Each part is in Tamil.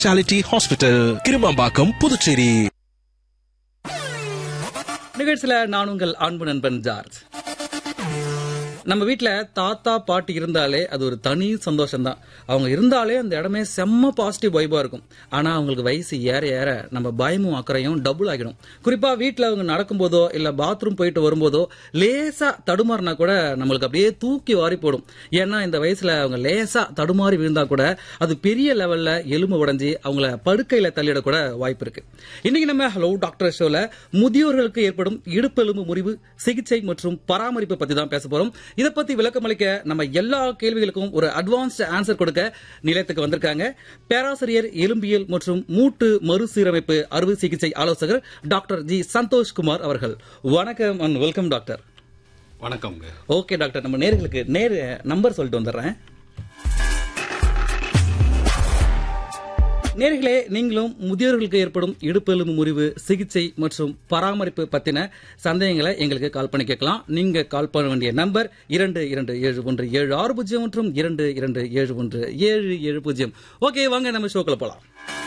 ஸ்பெஷாலிட்டி ஹாஸ்பிட்டல் கிருமாம்பாக்கம் புதுச்சேரி நிகழ்ச்சியில நான் உங்கள் அன்பு நண்பன் ஜார்ஜ் நம்ம வீட்ல தாத்தா பாட்டி இருந்தாலே அது ஒரு தனி சந்தோஷம் தான் அவங்க இருந்தாலே அந்த இடமே செம்ம பாசிட்டிவ் வைபா இருக்கும் ஆனா அவங்களுக்கு வயசு ஏற ஏற நம்ம பயமும் அக்கறையும் டபுள் ஆகிடும் குறிப்பா வீட்ல அவங்க நடக்கும்போதோ இல்ல பாத்ரூம் போயிட்டு வரும்போதோ லேசா தடுமாறினா கூட நம்மளுக்கு அப்படியே தூக்கி வாரி போடும் ஏன்னா இந்த வயசுல அவங்க லேசா தடுமாறி விழுந்தா கூட அது பெரிய லெவல்ல எலும்பு உடைஞ்சி அவங்கள படுக்கையில தள்ளிட கூட வாய்ப்பு இருக்கு இன்னைக்கு நம்ம ஹலோ டாக்டர் ஷோல முதியோர்களுக்கு ஏற்படும் இடுப்பெலும்பு முறிவு சிகிச்சை மற்றும் பராமரிப்பு பத்தி தான் பேச போறோம் இதை பத்தி விளக்கம் அளிக்க நம்ம எல்லா கேள்விகளுக்கும் ஒரு அட்வான்ஸ்ட் ஆன்சர் கொடுக்க நிலையத்துக்கு வந்திருக்காங்க பேராசிரியர் எலும்பியல் மற்றும் மூட்டு மறுசீரமைப்பு அறுவை சிகிச்சை ஆலோசகர் டாக்டர் ஜி சந்தோஷ்குமார் அவர்கள் வணக்கம் அண்ட் வெல்கம் டாக்டர் வணக்கம்ங்க ஓகே டாக்டர் நம்ம நேர்களுக்கு நேர் நம்பர் சொல்லிட்டு வந்துடுறேன் நேர்களே நீங்களும் முதியோர்களுக்கு ஏற்படும் இடுப்பெலும்பு முறிவு சிகிச்சை மற்றும் பராமரிப்பு பத்தின சந்தேகங்களை எங்களுக்கு கால் பண்ணி கேட்கலாம் நீங்க கால் பண்ண வேண்டிய நம்பர் இரண்டு இரண்டு ஏழு ஒன்று ஏழு ஆறு பூஜ்ஜியம் மற்றும் இரண்டு இரண்டு ஏழு ஒன்று ஏழு ஏழு பூஜ்ஜியம் ஓகே வாங்க நம்ம ஷோக்குள்ள போலாம்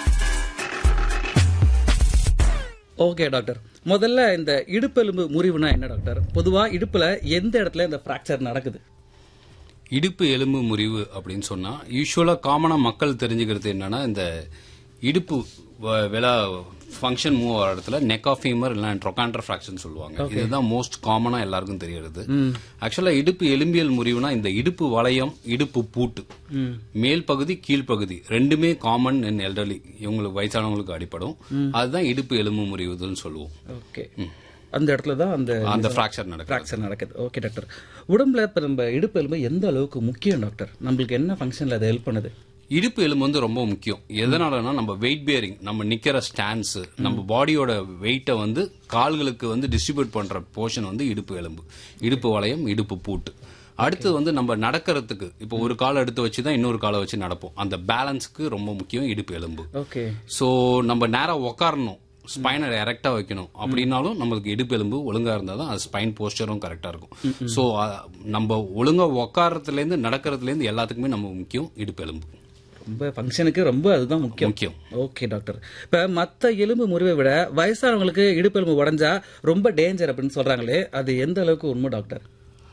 ஓகே டாக்டர் முதல்ல இந்த இடுப்பெலும்பு முறிவுனா என்ன டாக்டர் பொதுவா இடுப்புல எந்த இடத்துல இந்த பிராக்சர் நடக்குது இடுப்பு எலும்பு முறிவு அப்படின்னு சொன்னா யூஸ்வலா காமனா மக்கள் தெரிஞ்சுக்கிறது என்னன்னா இந்த இடுப்பு வ- விலா ஃபங்க்ஷன் மூவ் ஆகிற இடத்துல நெக் ஆஃப் ஃபீமர் இல்லை ட்ரொகாண்டர் ஃப்ராக்ஷன் சொல்லுவாங்க இதுதான் மோஸ்ட் காமனா எல்லாருக்கும் தெரியறது ஆக்சுவலா இடுப்பு எலும்பியல் முறிவுனா இந்த இடுப்பு வளையம் இடுப்பு பூட்டு மேல் பகுதி கீழ்ப்பகுதி ரெண்டுமே காமன் இன் எல்டர்லி இவங்களுக்கு வயசானவங்களுக்கு அடிப்படும் அதுதான் இடுப்பு எலும்பு முறிவுதுன்னு சொல்லுவோம் ஓகே அந்த இடத்துல தான் அந்த அந்த ஃப்ராக்சர் நடக்கும் ஃப்ராக்சர் நடக்குது ஓகே டாக்டர் உடம்புல இப்போ நம்ம இடுப்பு எலும்பு எந்த அளவுக்கு முக்கியம் டாக்டர் நம்மளுக்கு என்ன ஃபங்க்ஷனில் அது ஹெல்ப் பண்ணுது இடுப்பு எலும்பு வந்து ரொம்ப முக்கியம் எதனாலனா நம்ம வெயிட் பேரிங் நம்ம நிக்கிற ஸ்டாண்ட்ஸ் நம்ம பாடியோட வெயிட்டை வந்து கால்களுக்கு வந்து டிஸ்ட்ரிபியூட் பண்ற போர்ஷன் வந்து இடுப்பு எலும்பு இடுப்பு வளையம் இடுப்பு பூட்டு அடுத்து வந்து நம்ம நடக்கிறதுக்கு இப்போ ஒரு காலை எடுத்து வச்சு தான் இன்னொரு காலை வச்சு நடப்போம் அந்த பேலன்ஸ்க்கு ரொம்ப முக்கியம் இடுப்பு எலும்பு ஓகே ஸோ நம்ம நேரா உக்காரணும் ஸ்பைனை எரெக்டா வைக்கணும் அப்படின்னாலும் நம்மளுக்கு இடுப்பு எலும்பு ஒழுங்கா இருந்தால் தான் அது ஸ்பைன் போஸ்டரும் கரெக்டா இருக்கும் ஸோ நம்ம ஒழுங்கா உக்காரத்துலேருந்து நடக்கிறதுலேருந்து எல்லாத்துக்குமே நம்ம முக்கியம் இடுப்பு எலும்பு ரொம்ப ஃபங்க்ஷனுக்கு ரொம்ப அதுதான் முக்கியம் முக்கியம் ஓகே டாக்டர் இப்போ மற்ற எலும்பு முறிவை விட வயசானவங்களுக்கு இடுப்பு எலும்பு உடஞ்சா ரொம்ப டேஞ்சர் அப்படின்னு சொல்றாங்களே அது எந்த அளவுக்கு உண்மை டாக்டர்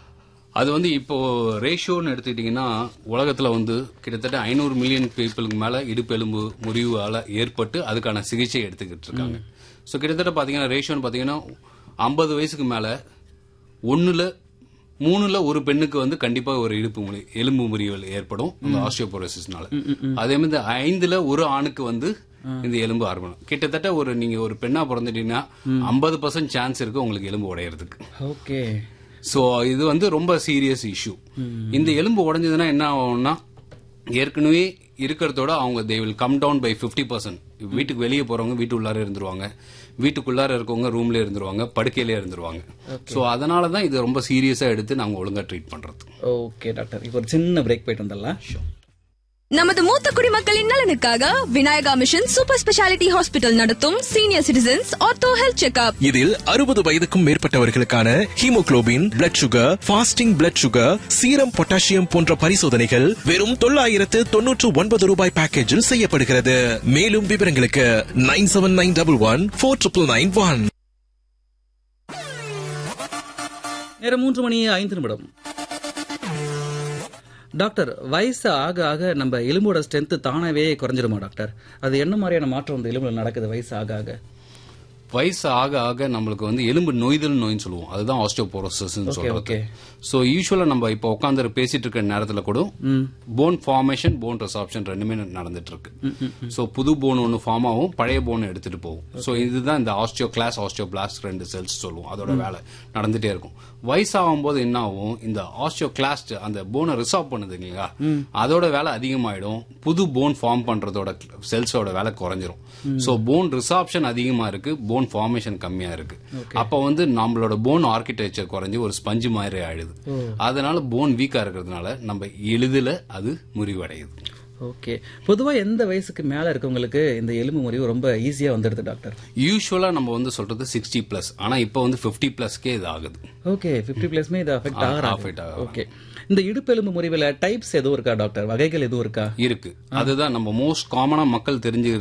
அது வந்து இப்போ ரேஷியோன்னு எடுத்துக்கிட்டிங்கன்னா உலகத்தில் வந்து கிட்டத்தட்ட ஐநூறு மில்லியன் பீப்புளுக்கு மேலே இடுப்பு எலும்பு முறிவால் ஏற்பட்டு அதுக்கான சிகிச்சை எடுத்துக்கிட்டு இருக்காங்க ஸோ கிட்டத்தட்ட பார்த்தீங்கன்னா ரேஷியோன்னு பார்த்தீங்கன்னா ஐம்பது வயசுக்கு மேலே ஒன்றில் மூணுல ஒரு பெண்ணுக்கு வந்து கண்டிப்பா ஒரு இடுப்பு முறி எலும்பு முறிவுகள் ஏற்படும் அந்த ஆஸ்டியோபோரோசிஸ்னால அதே மாதிரி ஐந்துல ஒரு ஆணுக்கு வந்து இந்த எலும்பு ஆரம்பம் கிட்டத்தட்ட ஒரு நீங்க ஒரு பெண்ணா பிறந்துட்டீங்கன்னா ஐம்பது பர்சன்ட் சான்ஸ் இருக்கு உங்களுக்கு எலும்பு உடையறதுக்கு ஓகே சோ இது வந்து ரொம்ப சீரியஸ் இஷ்யூ இந்த எலும்பு உடைஞ்சதுன்னா என்ன ஆகும்னா ஏற்கனவே இருக்கிறதோட அவங்க they will come down by 50% percent வீட்டுக்கு வெளியே போறவங்க வீட்டு உள்ளார இருந்துருவாங்க வீட்டுக்குள்ளார இருக்கவங்க ரூம்ல இருந்துருவாங்க படுக்கையிலே இருந்துருவாங்க சோ அதனால தான் இது ரொம்ப சீரியஸா எடுத்து நாங்க ஒழுங்கா ட்ரீட் பண்றது ஓகே டாக்டர் இப்போ ஒரு சின்ன பிரேக் போயிட்டு வந்துடலாம் நமது மூத்த குடிமக்களின் நலனுக்காக Vinayaka mission super speciality hospital நடத்தும் senior citizens ortho health checkup இதில் அறுபது வயதுக்கும் மேற்பட்டவர்களுக்கான haemoglobin blood sugar fasting blood sugar serum potassium போன்ற பரிசோதனைகள் வெறும் தொள்ளாயிரத்து தொன்னூற்று ஒன்பது ரூபாய் பேக்கேஜில் செய்யப்படுகிறது மேலும் விவரங்களுக்கு nine seven nine double one four triple nine one நேரம் மூன்று மணி ஐந்து நிமிடம் டாக்டர் வயசு ஆக ஆக நம்ம எலும்போட ஸ்ட்ரென்த் தானாவே குறைஞ்சிருமா டாக்டர் அது என்ன மாதிரியான மாற்றம் அந்த எலும்புல நடக்குது வயசு ஆக ஆக வயசு ஆக ஆக நம்மளுக்கு வந்து எலும்பு நோய்தல் நோய்னு சொல்லுவோம் அதுதான் ஆஸ்டியோபோரோசிஸ் சொல்றது okay. சோ யூஸ்வலா நம்ம இப்போ உட்காந்து பேசிட்டு இருக்க நேரத்துல கூட போன் ஃபார்மேஷன் போன் ரெசாப்ஷன் ரெண்டுமே நடந்துட்டு இருக்கு சோ புது போன் ஒன்னு ஃபார்ம் ஆகும் பழைய போன் எடுத்துட்டு போகும் சோ இதுதான் இந்த ஆஸ்டியோ கிளாஸ் ஆஸ்டியோ பிளாஸ்ட் ரெண்டு செல்ஸ் சொல்லுவோம் அதோட வேலை நடந்துட்டே இருக்கும் வயசாகும் போது என்ன ஆகும் இந்த ஆஸ்டியோ கிளாஸ்ட் அந்த போனை ரிசார்வ் பண்ணுது இல்லையா அதோட வேலை அதிகமாயிடும் புது போன் ஃபார்ம் பண்றதோட செல்ஸோட வேலை குறைஞ்சிரும் சோ போன் ரிசாப்ஷன் அதிகமா இருக்கு போன் ஃபார்மேஷன் கம்மியா இருக்கு அப்ப வந்து நம்மளோட போன் ஆர்கிடெக்சர் குறைஞ்சு ஒரு ஸ்பஞ்சு மாதிரி ஆயிடுது அதனால போன் வீக்கா இருக்கிறதுனால நம்ம எளிதில் அது முறிவடையுது ஓகே பொதுவா எந்த வயசுக்கு மேல இருக்கவங்களுக்கு இந்த எலும்பு முறிவு ரொம்ப ஈஸியா வந்துடுது டாக்டர் யூஸ்வலா நம்ம வந்து சொல்றது சிக்ஸ்டி பிளஸ் ஆனா இப்போ வந்து 50 பிளஸ்க்கே இது ஆகுது ஓகே 50 பிளஸ்மே இது அஃபெக்ட் ஆ, ஆகிறாங்க affect ஆகுறாங்க. ஓகே இந்த இடுப்பெலும்பு முறிவுல டைப்ஸ் எதுவும் இருக்கா டாக்டர் வகைகள் எதுவும் இருக்கா இருக்கு அதுதான் நம்ம மோஸ்ட் காமனா மக்கள் தெரிஞ்சு